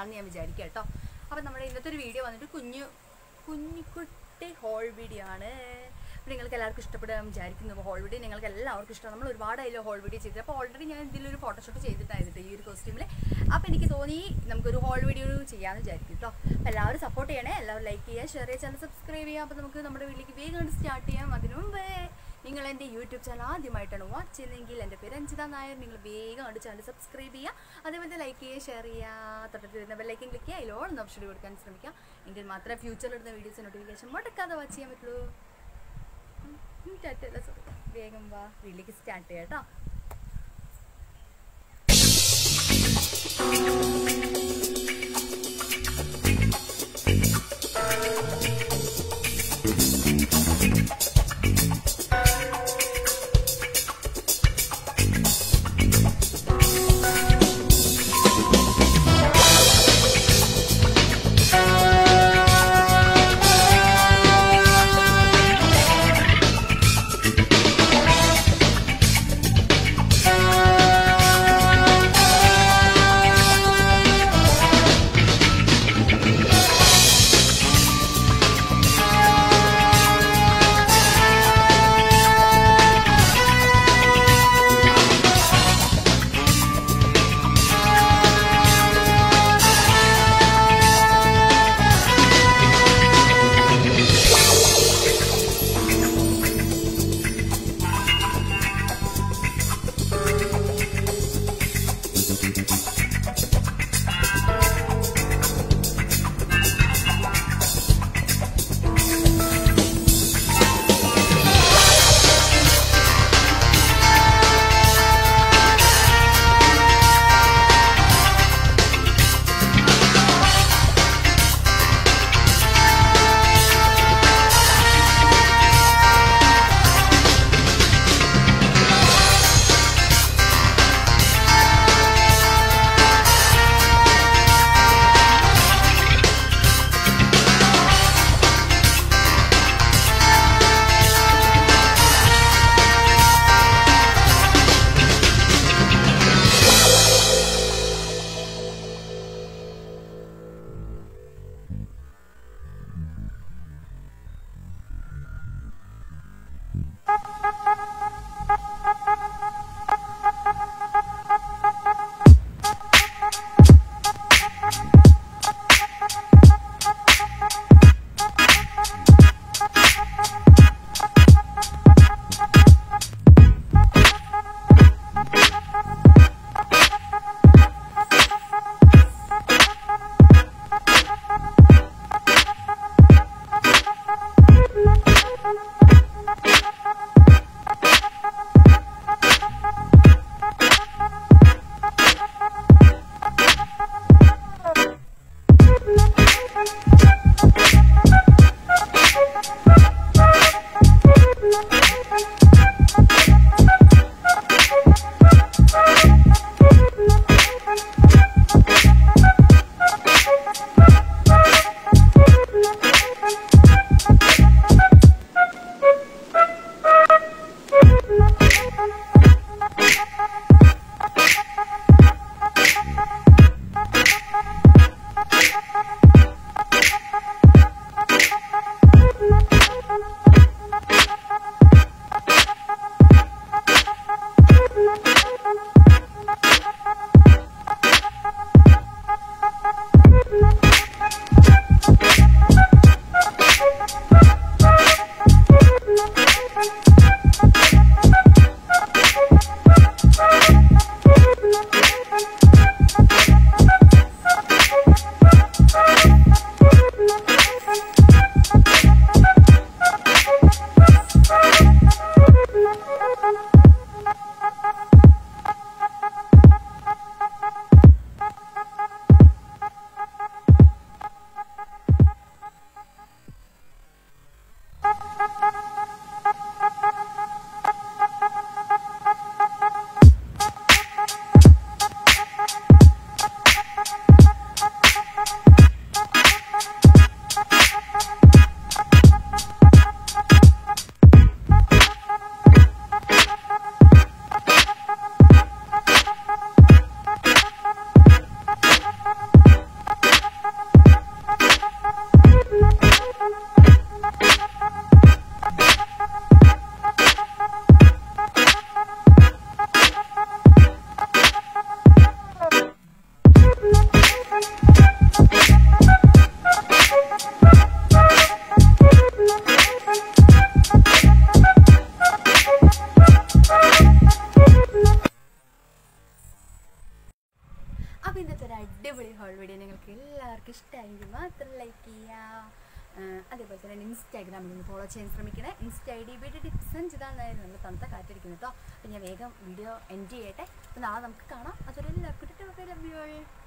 ഇഷ്ടമാണെന്ന് ഞാൻ വിചാരിക്കാം കേട്ടോ അപ്പം നമ്മുടെ ഇന്നത്തെ ഒരു വീഡിയോ വന്നിട്ട് കുഞ്ഞു കുഞ്ഞിക്കുട്ടി ഹോൾ വീഡിയോ ആണ് അപ്പോൾ നിങ്ങൾക്ക് എല്ലാവർക്കും ഇഷ്ടപ്പെടാൻ വിചാരിക്കുന്നു ഹോൾ വീഡിയോ നിങ്ങൾക്ക് എല്ലാവർക്കും ഇഷ്ടമാണ് നമ്മൾ ഒരുപാടായാലും ഹോൾ വീഡിയോ ചെയ്തത് അപ്പോൾ ഓൾറെഡി ഞാൻ ഇതിലൊരു ഫോട്ടോഷൂട്ട് ചെയ്തിട്ടായിരുന്നു ഈ ഒരു കോസ്റ്റ്യൂമിൽ അപ്പോൾ എനിക്ക് തോന്നി നമുക്കൊരു ഹോൾ വീഡിയോ ചെയ്യാമെന്ന് വിചാരിക്കും കേട്ടോ അപ്പോൾ എല്ലാവരും സപ്പോർട്ട് ചെയ്യണേ എല്ലാവരും ലൈക്ക് ചെയ്യുക ഷെയർ ചെയ്യുക ചാനൽ സബ്സ്ക്രൈബ് ചെയ്യുക അപ്പോൾ നമുക്ക് നമ്മുടെ വീട്ടിലേക്ക് വേഗം സ്റ്റാർട്ട് ചെയ്യാം അതിനു മുമ്പേ നിങ്ങൾ എൻ്റെ യൂട്യൂബ് ചാനൽ ആദ്യമായിട്ടാണ് വാച്ച് ചെയ്യുന്നതെങ്കിൽ എൻ്റെ പേര് അഞ്ജിത നായർ നിങ്ങൾ വേഗം കണ്ട് ചാനൽ സബ്സ്ക്രൈബ് ചെയ്യുക അതേപോലെ ലൈക്ക് ചെയ്യുക ഷെയർ ചെയ്യുക തൊട്ടടുത്ത് വരുന്ന ബെല്ലൈക്കൻ ക്ലിക്ക് ചെയ്യുക അതിലോളം ഓപ്ഷൻ കൊടുക്കാൻ ശ്രമിക്കുക എങ്കിൽ മാത്രമേ ഫ്യൂച്ചറിൽ ഇടുന്ന വീഡിയോസ് നോട്ടിഫിക്കേഷൻ മുടക്കാതെ വാച്ച് ചെയ്യാൻ പറ്റുള്ളൂ ഉം, ടാറ്റ അല്ല, sorry. വേഗം വാ വീട്ടിലേക്ക് സ്റ്റാർട്ട് ചെയ്യാം കേട്ടോ അടിപൊളി ഹോൾ വീഡിയോ നിങ്ങൾക്ക് എല്ലാവർക്കും ഇഷ്ടമായെങ്കിൽ മാത്രം ലൈക്ക് ചെയ്യുക ആഹ് അതേപോലെ തന്നെ ഇൻസ്റ്റാഗ്രാമിൽ ഒന്ന് ഫോളോ ചെയ്യാൻ ശ്രമിക്കണേ ഇൻസ്റ്റ ഐ ഡി ബിയുടെ ടിപ്സ് ആൻഡ് ഇതാണെന്നായിരുന്നു നല്ല തണുത്ത കാറ്റടിക്കുന്നു കേട്ടോ അപ്പം ഞാൻ വേഗം വീഡിയോ എൻഡ് ചെയ്യട്ടെ അപ്പം നാളെ നമുക്ക് കാണാം അതൊരു എല്ലാവർക്കും ലവ് യു